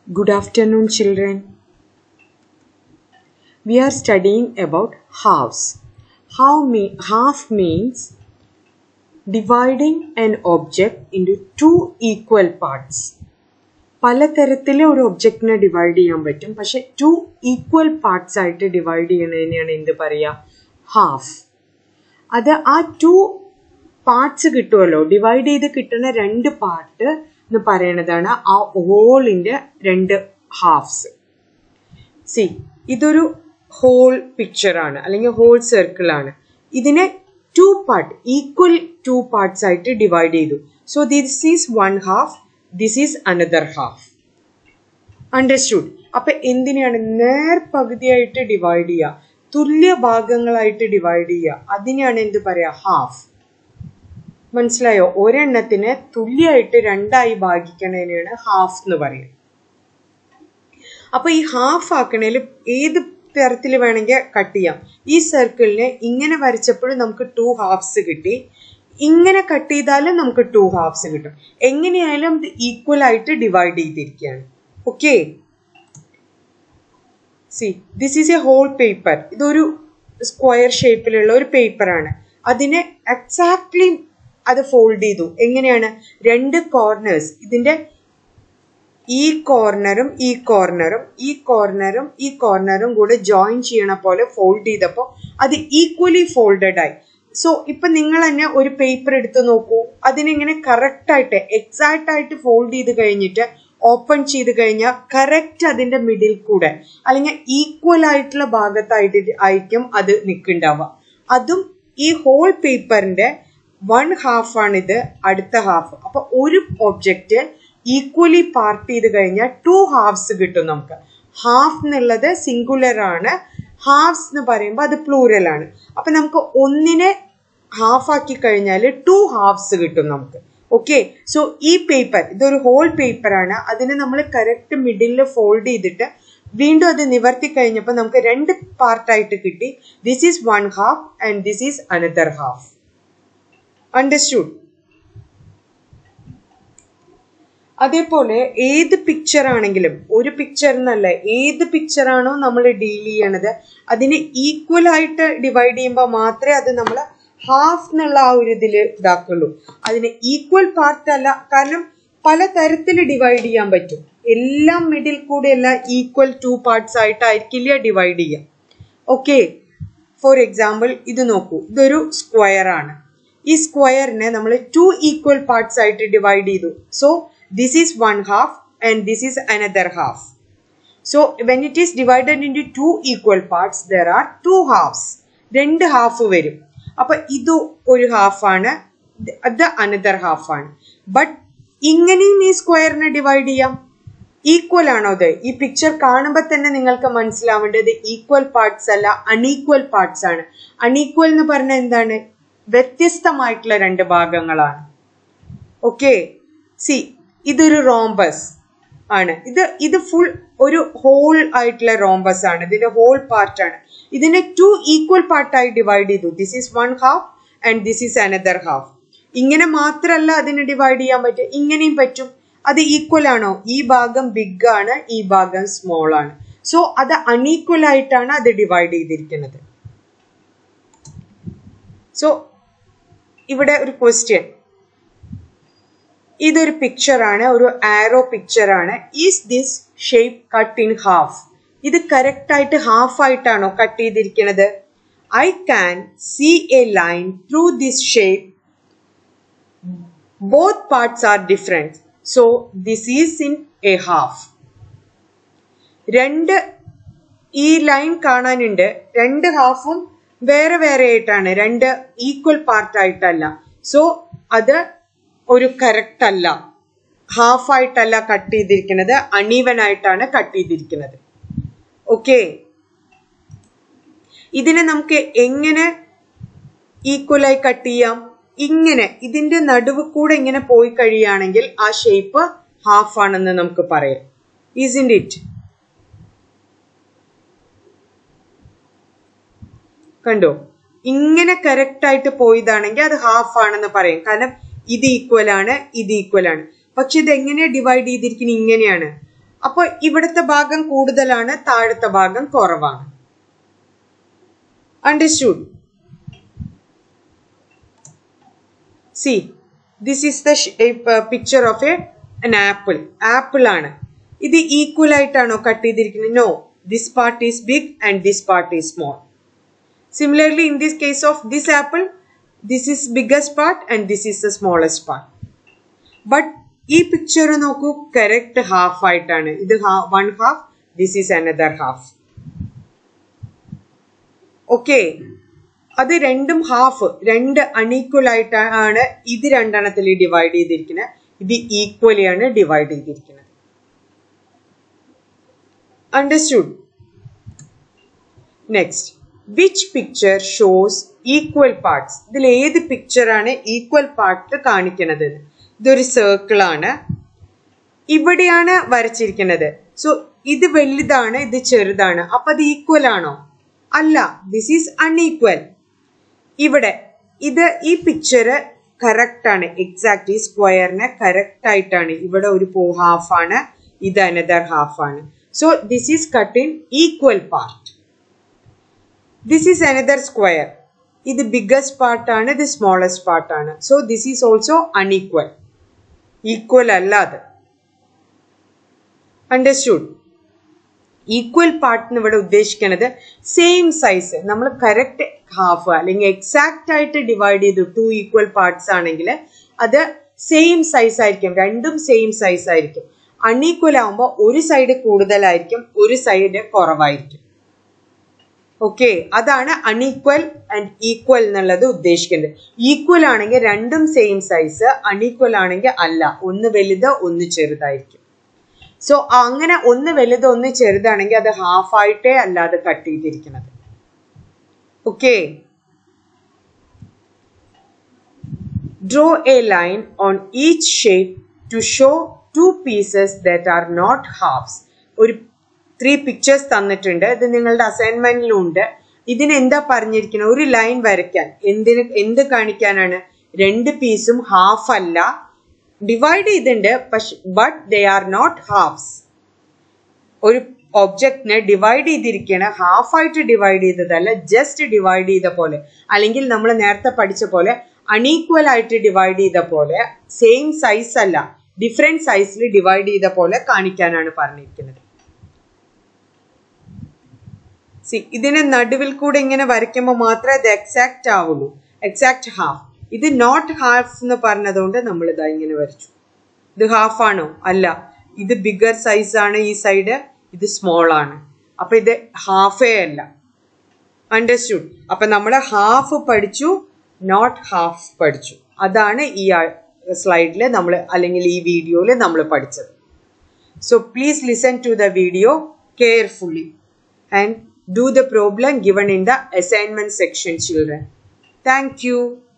Good afternoon, children. We are studying about halves. How me- half means dividing an object into two equal parts. പലതരത്തിൽ ഒരു ഒബ്ജക്റ്റിനെ divide ചെയ്യാൻ പറ്റും പക്ഷെ two equal parts ആയിട്ട് divide ചെയ്യണതിനെയാണ് എന്ത് പറയുക ഹാഫ് അത് ആ ടു പാർട്സ് കിട്ടുമല്ലോ ഡിവൈഡ് ചെയ്ത് കിട്ടുന്ന രണ്ട് പാർട്ട് എന്ന് പറയണതാണ് ആ ഹോളിന്റെ രണ്ട് ഹാഫ്സ് സി ഇതൊരു ഹോൾ പിക്ചർ ആണ് അല്ലെങ്കിൽ ഹോൾ സർക്കിൾ ആണ് ഇതിനെ two part equal two parts ആയിട്ട് ഡിവൈഡ് ചെയ്തു so this is one half this is another half understood അപ്പൊ എന്തിനാണ് നേർ പകുതിയായിട്ട് ഡിവൈഡ് ചെയ്യുക തുല്യ ഭാഗങ്ങളായിട്ട് ഡിവൈഡ് ചെയ്യുക അതിനെയാണ് എന്ത് പറയാ ഹാഫ് മനസ്സിലായോ ഒരെണ്ണത്തിനെ തുല്യമായിട്ട് രണ്ടായി ഭാഗിക്കണതിനാണ് ഹാഫ് എന്ന് പറയുന്നത് അപ്പൊ ഈ ഹാഫ് ആക്കണേൽ ഏത് തരത്തിൽ വേണമെങ്കിൽ കട്ട് ചെയ്യാം ഈ സർക്കിളിനെ ഇങ്ങനെ വരച്ചപ്പോഴും നമുക്ക് ടു ഹാഫ്സ് കിട്ടി ഇങ്ങനെ കട്ട് ചെയ്താലും നമുക്ക് ടു ഹാഫ്സ് കിട്ടും എങ്ങനെയായാലും ഇത് ഈക്വൽ ആയിട്ട് ഡിവൈഡ് ചെയ്തിരിക്കുകയാണ് okay see this is a whole paper ഇതൊരു സ്ക്വയർ ഷേപ്പിലുള്ള ഒരു പേപ്പറാണ് അതിനെ എക്സാക്ട്ലി അത് ഫോൾഡ് ചെയ്തു എങ്ങനെയാണ് രണ്ട് കോർണേഴ്സ് ഇതിന്റെ ഈ കോർണറും ഈ കോർണറും ഈ കോർണറും ഈ കോർണറും കൂടെ ജോയിൻ ചെയ്യണ പോലെ ഫോൾഡ് ചെയ്തപ്പോൾ അത് ഈക്വലി ഫോൾഡഡ് ആയി സോ ഇപ്പൊ നിങ്ങൾ തന്നെ ഒരു പേപ്പർ എടുത്ത് നോക്കൂ അതിനെങ്ങനെ കറക്റ്റ് ആയിട്ട് എക്സാക്ട് ആയിട്ട് ഫോൾഡ് ചെയ്ത് കഴിഞ്ഞിട്ട് ഓപ്പൺ ചെയ്ത് കഴിഞ്ഞാൽ കറക്റ്റ് അതിന്റെ മിഡിൽ കൂടെ അല്ലെങ്കിൽ ഈക്വൽ ആയിട്ടുള്ള ഭാഗത്തായിട്ട് ആയിരിക്കും അത് നിൽക്കുന്നുണ്ടാവുക അതും ഈ ഹോൾ പേപ്പറിന്റെ വൺ ഹാഫ് ആണ് ഇത് അടുത്ത ഹാഫ് അപ്പൊ ഒരു ഒബ്ജക്റ്റ് ഈക്വലി പാർട്ട് ചെയ്ത് കഴിഞ്ഞാൽ ടു ഹാഫ്സ് കിട്ടും നമുക്ക് ഹാഫ് എന്നുള്ളത് സിംഗുലർ ആണ് ഹാഫ്സ് എന്ന് പറയുമ്പോൾ അത് പ്ലൂറൽ ആണ് അപ്പൊ നമുക്ക് ഒന്നിനെ ഹാഫ് ആക്കി കഴിഞ്ഞാൽ ടു ഹാഫ്സ് കിട്ടും നമുക്ക് ഓക്കെ സോ ഈ പേപ്പർ ഇതൊരു ഹോൾ പേപ്പർ ആണ് അതിനെ നമ്മൾ കറക്റ്റ് മിഡിലിൽ ഫോൾഡ് ചെയ്തിട്ട് വീണ്ടും അത് നിവർത്തി കഴിഞ്ഞപ്പോൾ നമുക്ക് രണ്ട് പാർട്ടായിട്ട് കിട്ടി this is one half and this is another half understood അതേപോലെ ഏത് പിക്ചർ ആണെങ്കിലും ഒരു പിക്ചർ എന്നല്ല ഏത് പിക്ചർ ആണോ നമ്മൾ ഡീൽ ചെയ്യണത് അതിനെ ഈക്വൽ ആയിട്ട് ഡിവൈഡ് ചെയ്യുമ്പോൾ മാത്രമേ അത് നമ്മൾ ഹാഫ് എന്നുള്ള ആ ഒരു ഇതിൽ ഇതാക്കുള്ളൂ അതിന് ഈക്വൽ പാർട്ട് അല്ല കാരണം പല തരത്തിൽ ഡിവൈഡ് ചെയ്യാൻ പറ്റും എല്ലാം മിഡിൽ കൂടെ എല്ലാം ഈക്വൽ ടു പാർട്സ് ആയിട്ടായിരിക്കില്ല ഡിവൈഡ് ചെയ്യാം ഓക്കെ ഫോർ എക്സാമ്പിൾ ഇത് നോക്കൂ ഇതൊരു സ്ക്വയർ ആണ് ഈ സ്ക്വയറിനെ നമ്മൾ ടു ഈക്വൽ പാർട്സ് ആയിട്ട് ഡിവൈഡ് ചെയ്തു so this is one half and this is another half. So when it is divided into two equal parts, there are two halves. രണ്ട് ഹാഫ് വരും അപ്പൊ ഇത് ഒരു ഹാഫാണ് അത് അനദർ ഹാഫാണ് ബട്ട് ഇങ്ങനെയും ഈ സ്ക്വയറിനെ ഡിവൈഡ് ചെയ്യാം ഈക്വൽ ആണോ അത് ഈ പിക്ചർ കാണുമ്പോൾ തന്നെ നിങ്ങൾക്ക് മനസ്സിലാവേണ്ടത് ഈക്വൽ പാർട്സ് അല്ല അൺഈക്വൽ പാർട്സ് ആണ് അൺഈക്വൽ എന്ന് പറഞ്ഞാൽ എന്താണ് വ്യത്യസ്തമായിട്ടുള്ള രണ്ട് ഭാഗങ്ങളാണ് ഓക്കെ സി ഇതൊരു റോംബസ് ആണ് ഇത് ഇത് ഫുൾ ഒരു ഹോൾ ആയിട്ടുള്ള റോംബസ് ആണ് ഇതിന്റെ ഹോൾ പാർട്ട് ആണ് ഇതിനെ ടു ഈക്വൽ പാർട്ടായി ഡിവൈഡ് ചെയ്തു this is one half and this is another half ഇങ്ങനെ മാത്രമല്ല അതിനെ ഡിവൈഡ് ചെയ്യാൻ പറ്റും ഇങ്ങനെയും പറ്റും അത് ഈക്വൽ ആണോ ഈ ഭാഗം ബിഗ് ആണ് ഈ ഭാഗം സ്മോൾ ആണ് സോ അത് അൺഈക്വൽ ആയിട്ടാണ് അത് ഡിവൈഡ് ചെയ്തിരിക്കുന്നത് സോ ഇവിടെ ഒരു ക്വസ്റ്റ്യൻ ഇതൊരു പിക്ചർ ആണ് ഒരു ആരോ പിക്ചർ ആണ് is this shape cut in half ഇത് കറക്റ്റ് ആയിട്ട് ഹാഫ് ആയിട്ടാണോ കട്ട് ചെയ്തിരിക്കുന്നത് I can see a line through this shape both parts are different so this is in a half രണ്ട് ഈ ലൈൻ കാണാനുണ്ട് രണ്ട് ഹാഫും വേറെ വേറെ ആയിട്ടാണ് രണ്ട് ഈക്വൽ പാർട്ട് ആയിട്ടല്ല സോ അത് ഒരു കറക്റ്റ് അല്ല ഹാഫ് ആയിട്ടല്ല കട്ട് ചെയ്തിരിക്കുന്നത് അണീവൻ ആയിട്ടാണ് കട്ട് ചെയ്തിരിക്കുന്നത് ഓക്കെ ഇതിനെ നമുക്ക് എങ്ങനെ ഈക്വലായി കട്ട് ചെയ്യാം ഇങ്ങനെ ഇതിന്റെ നടുവ് കൂടെ ഇങ്ങനെ പോയി കഴിയുകയാണെങ്കിൽ ആ ഷേപ്പ് ഹാഫ് ആണെന്ന് നമുക്ക് പറയാം ഈസ് ഇറ്റ് കണ്ടോ ഇങ്ങനെ കറക്റ്റ് ആയിട്ട് പോയതാണെങ്കിൽ അത് ഹാഫ് ആണെന്ന് പറയും കാരണം ഇത് ഈക്വൽ ആണ് ഇത് ഈക്വൽ ആണ് പക്ഷെ ഇത് എങ്ങനെ ഡിവൈഡ് ചെയ്തിരിക്കുന്നത് ഇങ്ങനെയാണ് അപ്പൊ ഇവിടുത്തെ ഭാഗം കൂടുതലാണ് താഴത്തെ ഭാഗം കുറവാണ് understood see this is the picture of a an apple apple ആണ് ഇത് ഈക്വൽ ആയിട്ടാണോ കട്ട് ചെയ്തിരിക്കുന്നത് no this part is big and this part is small similarly in this case of this apple this is biggest part and this is the smallest part but ഈ picture നോക്കൂ correct half ആയിട്ടാണ് ഇത് one half this is another half okay അത് രണ്ടും half രണ്ട് unequal ആയിട്ടാണ് ഇത് രണ്ടെണ്ണത്തിൽ divide ചെയ്തിരിക്കുന്നത് ഇത് ഈക്വലി ആണ് ഡിവൈഡ് ചെയ്തിരിക്കുന്നത് understood next which picture shows equal parts ഇതിൽ ഏത് പിക്ചറാണ് ഈക്വൽ പാർട്ട് കാണിക്കുന്നത് ഇതൊരു സർക്കിൾ ആണ് ഇവിടെയാണ് വരച്ചിരിക്കുന്നത് സോ ഇത് വലുതാണ് ഇത് ചെറുതാണ് അപ്പൊ അത് ഈക്വൽ ആണോ അല്ല ദിസ് ഈസ് അൺഈക്വൽ ഇവിടെ ഇത് ഈ പിക്ചർ കറക്റ്റ് ആണ് എക്സാക്ട് ഈ സ്ക്വയറിന് കറക്റ്റ് ആയിട്ടാണ് ഇവിടെ ഒരു പോ ഹാഫ് ആണ് ഇത് അനദർ ഹാഫ് ആണ് so this is cut in equal part this is another square ഇത് ബിഗ്ഗസ്റ്റ് പാർട്ടാണ് ഇത് സ്മോളസ്റ്റ് പാർട്ടാണ് so this is also unequal equal അല്ല അത് അണ്ടർസ്റ്റുഡ് ഈക്വൽ പാർട്ട് ഇവിടെ ഉദ്ദേശിക്കുന്നത് സെയിം സൈസ് നമ്മൾ കറക്റ്റ് ഹാഫ് അല്ലെങ്കിൽ എക്സാക്റ്റ് ആയിട്ട് ഡിവൈഡ് ചെയ്തു ടു ഈക്വൽ പാർട്സ് ആണെങ്കിൽ അത് സെയിം സൈസ് ആയിരിക്കും രണ്ടും സെയിം സൈസ് ആയിരിക്കും അൺഈക്വൽ ആവുമ്പോൾ ഒരു സൈഡ് കൂടുതലായിരിക്കും ഒരു സൈഡ് കുറവായിരിക്കും ഓക്കെ അതാണ് അൺഈക്വൽ ആൻഡ് ഈക്വൽ എന്നുള്ളത് ഉദ്ദേശിക്കുന്നത് ഈക്വൽ ആണെങ്കിൽ രണ്ടും സെയിം സൈസ് അൺഈക്വൽ ആണെങ്കിൽ അല്ല ഒന്ന് വലുത് ഒന്ന് ചെറുതായിരിക്കും സോ അങ്ങനെ ഒന്ന് വലുത് ഒന്ന് ചെറുതാണെങ്കിൽ അത് ഹാഫ് ആയിട്ടേ അല്ലാതെ കട്ട് ചെയ്തിരിക്കുന്നത് okay draw a line on each shape to show two pieces that are not halves ഒരു ത്രീ പിക്ചേഴ്സ് തന്നിട്ടുണ്ട് ഇത് നിങ്ങളുടെ അസൈൻമെന്റിലും ഉണ്ട് ഇതിന് എന്താ പറഞ്ഞിരിക്കുന്നത് ഒരു ലൈൻ വരയ്ക്കാൻ എന്തിന് എന്ത് കാണിക്കാനാണ് രണ്ട് പീസും ഹാഫ് അല്ല ഡിവൈഡ് ചെയ്തിട്ടുണ്ട് പക്ഷെ but they are not halves ഒരു ഒബ്ജക്റ്റിനെ ഡിവൈഡ് ചെയ്തിരിക്കുകയാണ് ഹാഫ് ആയിട്ട് ഡിവൈഡ് ചെയ്തതല്ല ജസ്റ്റ് ഡിവൈഡ് ചെയ്ത പോലെ അല്ലെങ്കിൽ നമ്മൾ നേരത്തെ പഠിച്ച പോലെ അൺഈക്വൽ ആയിട്ട് ഡിവൈഡ് ചെയ്ത പോലെ സെയിം സൈസ് അല്ല ഡിഫറെന്റ് സൈസിൽ ഡിവൈഡ് ചെയ്ത പോലെ കാണിക്കാനാണ് പറഞ്ഞിരിക്കുന്നത് സി ഇതിനെ നടുവിൽ കൂടെ ഇങ്ങനെ വരയ്ക്കുമ്പോൾ മാത്രമേ ഇത് എക്സാക്റ്റ് ആവുള്ളൂ എക്സാക്ട് ഹാഫ് ഇത് നോട്ട് ഹാഫ് എന്ന് പറഞ്ഞതുകൊണ്ട് നമ്മൾ ഇതാ ഇങ്ങനെ വരച്ചു ഇത് ഹാഫ് ആണോ അല്ല ഇത് ബിഗർ സൈസ് ആണ് ഈ സൈഡ് ഇത് സ്മോൾ ആണ് അപ്പൊ ഇത് ഹാഫേ അല്ല അണ്ടർസ്റ്റുഡ് അപ്പൊ നമ്മൾ ഹാഫ് പഠിച്ചു നോട്ട് ഹാഫ് പഠിച്ചു അതാണ് ഈ സ്ലൈഡിൽ നമ്മൾ അല്ലെങ്കിൽ ഈ വീഡിയോയിൽ നമ്മൾ പഠിച്ചത് so please listen to the video carefully and do the problem given in the assignment section children. Thank you.